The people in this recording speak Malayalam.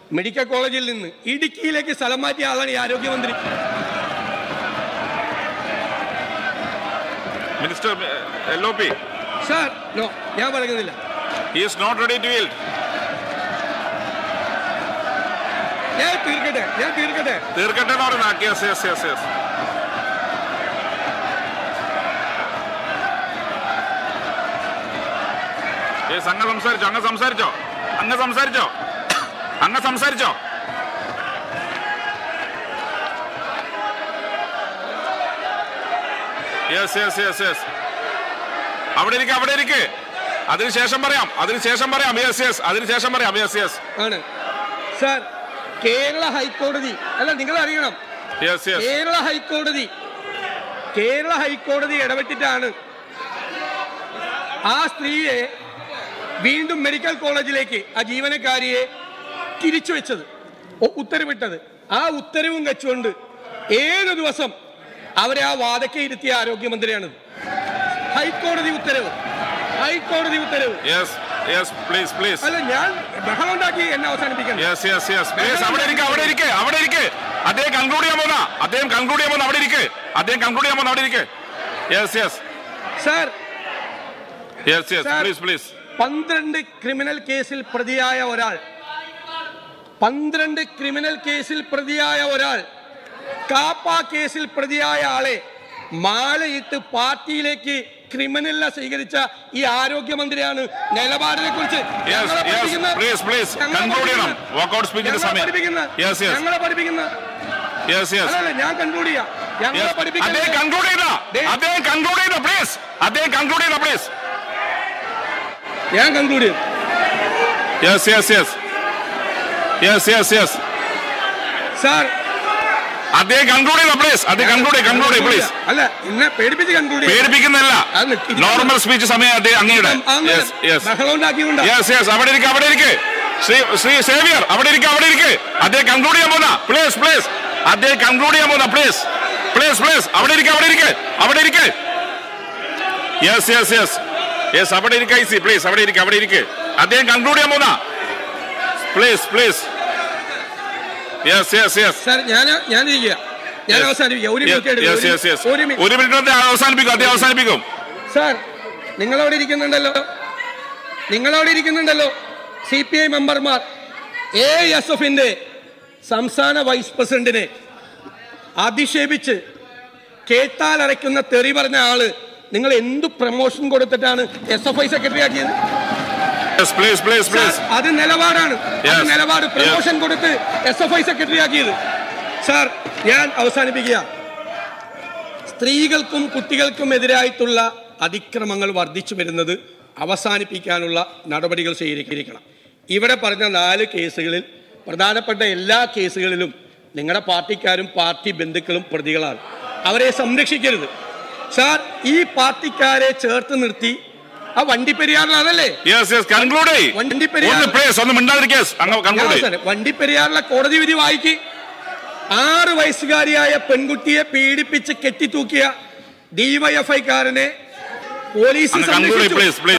മെഡിക്കൽ കോളേജിൽ നിന്ന് ഇടുക്കിയിലേക്ക് സ്ഥലം മാറ്റിയ ആളാണ് ഈ ആരോഗ്യമന്ത്രി minister L O P sir no ഞാൻ പറയുന്നില്ല he is not ready to yield ഞാൻ തീർക്കട്ടെ ഞാൻ തീർക്കട്ടെ തീർക്കട്ടെ എന്ന് പറയുന്ന yes yes yes yes yes അങ്ങ് സംസാരിച്ചോ അങ്ങ് സംസാരിച്ചോ അങ്ങ് സംസാരിച്ചോ അങ്ങ് സംസാരിച്ചോ യെസ് യെസ് യെസ് യെസ് അവിടെ ഇരിക്കെ അവിടെ ഇരിക്കെ അതിനുശേഷം പറയാം അതിനുശേഷം പറയാം യെസ് യെസ് അതിനുശേഷം പറയാം യെസ് യെസ് ആണ് സാർ കേരള ഹൈക്കോടതി അല്ല നിങ്ങൾ അറിയണം യെസ് യെസ് കേരള ഹൈക്കോടതി കേരള ഹൈക്കോടതി ഇടപെട്ടിട്ടാണ് ആ സ്ത്രീയെ വീണ്ടും മെഡിക്കൽ കോളേജിലേക്ക് ആ ജീവനക്കാരിയെ തിരിച്ചു വെച്ചത് ഒ- ഉത്തരവിട്ടത് ആ ഉത്തരവും വെച്ചുകൊണ്ട് ഏഴ് ദിവസം അവരെ ആ വാദക്കെ ഇരുത്തിയ ആരോഗ്യമന്ത്രിയാണത് ഹൈക്കോടതി ഉത്തരവ് ഹൈക്കോടതി ഉത്തരവ് യെസ് യെസ് പ്ലീസ് പ്ലീസ് അല്ല ഞാൻ ബഹളം ഉണ്ടാക്കി എന്നെ അവസാനിപ്പിക്കണം യെസ് യെസ് യെസ് പ്ലീസ് അവിടെ ഇരിക്കെ അവിടെ ഇരിക്കെ അവിടെ ഇരിക്കെ അദ്ദേഹം കൺക്ലൂഡ് ചെയ്യാൻ പോകുന്ന അദ്ദേഹം കൺക്ലൂഡ് ചെയ്യാൻ പോകുന്ന അവിടെ ഇരിക്കെ അദ്ദേഹം കൺക്ലൂഡ് ചെയ്യാൻ പോകുന്ന അവിടെ ഇരിക്കെ yes yes sir yes yes Sir. Please please പന്ത്രണ്ട് ക്രിമിനൽ കേസിൽ പ്രതിയായ ഒരാൾ പന്ത്രണ്ട് ക്രിമിനൽ കേസിൽ പ്രതിയായ ഒരാൾ കാപ്പ കേസിൽ പ്രതിയായ ആളെ മാലയിട്ട് പാർട്ടിയിലേക്ക് ക്രിമിനലിനെ സ്വീകരിച്ച ഈ ആരോഗ്യമന്ത്രിയാണ് നിലപാടിനെ കുറിച്ച് yes yes please please conclude ചെയ്യണം വാക്കൗട്ട് സ്പീച്ചിന്റെ സമയം യെസ് യെസ് ഞങ്ങളെ പഠിപ്പിക്കുന്ന യെസ് യെസ് അല്ലല്ല ഞാൻ കൺക്ലൂഡ് ചെയ്യാം ഞങ്ങളെ അദ്ദേഹം പഠിപ്പിക്കുന്ന കൺക്ലൂഡ് ചെയ്ത ദേ- അദ്ദേഹം കൺക്ലൂഡ് ചെയ്ത പ്ലീസ് അദ്ദേഹം കൺക്ലൂഡ് ചെയ്ത പ്ലീസ് ഞാൻ കൺക്ലൂഡ് ചെയ്യും yes yes yes yes yes yes sir അദ്ദേഹം കൺക്ലൂഡ് ചെയ്ത പ്ലീസ് അദ്ദേഹം കൺക്ലൂഡ് കൺക്ലൂഡ് ചെയ്യ പ്ലീസ് അല്ല എന്നെ പേടിപ്പിച്ച് കൺക്ലൂഡ് ചെയ്യാം പേടിപ്പിക്കുന്നല്ല അത് ഇത് നോർമൽ സ്പീച്ച് സമയം അദ്ദേഹം അങ്ങയുടെ യെസ് യെസ് ബഹളം ഉണ്ടാക്കിയുണ്ടോ യെസ് യെസ് അവിടെ ഇരിക്കെ അവിടെ ഇരിക്കെ ശ്രീ ശ്രീ സേവിയർ അവിടെ ഇരിക്കെ അവിടെ ഇരിക്കെ അദ്ദേഹം കൺക്ലൂഡ് ചെയ്യാൻ പോകുന്ന പ്ലീസ് പ്ലീസ് അദ്ദേഹം കൺക്ലൂഡ് ചെയ്യാൻ പോകുന്ന പ്ലീസ് പ്ലീസ് പ്ലീസ് അവിടെ ഇരിക്കെ അവിടെ ഇരിക്കെ അവിടെ ഇരിക്കെ യെസ് യെസ് യെസ് യെസ് അവിടെ ഇരിക്കെ ഐസി പ്ലീസ് അവിടെ ഇരിക്കെ അവിടെ ഇരിക്കെ അദ്ദേഹം കൺക്ലൂഡ് ചെയ്യാൻ പോകുന്ന please please yes yes yes sir ഞാൻ ഞാൻ ഇരിക്കുക ഞാൻ അവസാനിപ്പിക്കാം ഒരു മിനിറ്റ് എടുക്കും. യെസ് ഒരു യെസ് യെസ് ഒരു മിനിറ്റ് ഒരു മിനിറ്റ് അവസാനിപ്പിക്കും അദ്ദേഹം അവസാനിപ്പിക്കും സാർ നിങ്ങളവിടെ ഇരിക്കുന്നുണ്ടല്ലോ നിങ്ങളവിടെ ഇരിക്കുന്നുണ്ടല്ലോ സി പി ഐ മെമ്പർമാർ എ എസ് എഫിന്റെ സംസ്ഥാന വൈസ് പ്രസിഡന്റിനെ അധിക്ഷേപിച്ച് കേട്ടാലറയ്ക്കുന്ന തെറി പറഞ്ഞ ആള് നിങ്ങൾ എന്ത് പ്രൊമോഷൻ കൊടുത്തിട്ടാണ് എസ് എഫ് ഐ സെക്രട്ടറി ആക്കിയത് yes please please sir, please അത് നിലപാടാണ് അത് Yes. നിലപാട് പ്രൊമോഷൻ കൊടുത്ത് എസ് എഫ് ഐ സെക്രട്ടറി ആക്കിയത് സാർ ഞാൻ അവസാനിപ്പിക്കുക സ്ത്രീകൾക്കും കുട്ടികൾക്കും എതിരായിട്ടുള്ള അതിക്രമങ്ങൾ വർദ്ധിച്ചു വരുന്നത് അവസാനിപ്പിക്കാനുള്ള നടപടികൾ സ്വീകരിക്കണം ഇവിടെ പറഞ്ഞ നാല് കേസുകളിൽ പ്രധാനപ്പെട്ട എല്ലാ കേസുകളിലും നിങ്ങളുടെ പാർട്ടിക്കാരും പാർട്ടി ബന്ധുക്കളും പ്രതികളാണ് അവരെ സംരക്ഷിക്കരുത് സാർ ഈ പാർട്ടിക്കാരെ ചേർത്ത് നിർത്തി ആ വണ്ടിപ്പെരിയാറിലാണല്ലേ യെസ് യെസ് കൺക്ലൂഡ് ചെയ്യ് വണ്ടിപ്പെരിയാർ- ഒന്ന് പ്ലീസ് ഒന്ന് മിണ്ടാതിരിക്കേ അങ്ങ് കൺക്ലൂഡ് ചെയ്യ് ഞാൻ വണ്ടിപ്പെരിയാറിലെ കോടതി വിധി വായിക്ക് ആറ് വയസ്സുകാരിയായ പെൺകുട്ടിയെ പീഡിപ്പിച്ച് കെട്ടിത്തൂക്കിയ ഡിവൈഎഫ്ഐക്കാരനെ പോലീസ് അങ്ങ് കൺക്ലൂഡ് ചെയ്യ് സംരക്ഷിച്ചു പ്ലീസ് പ്ലീസ്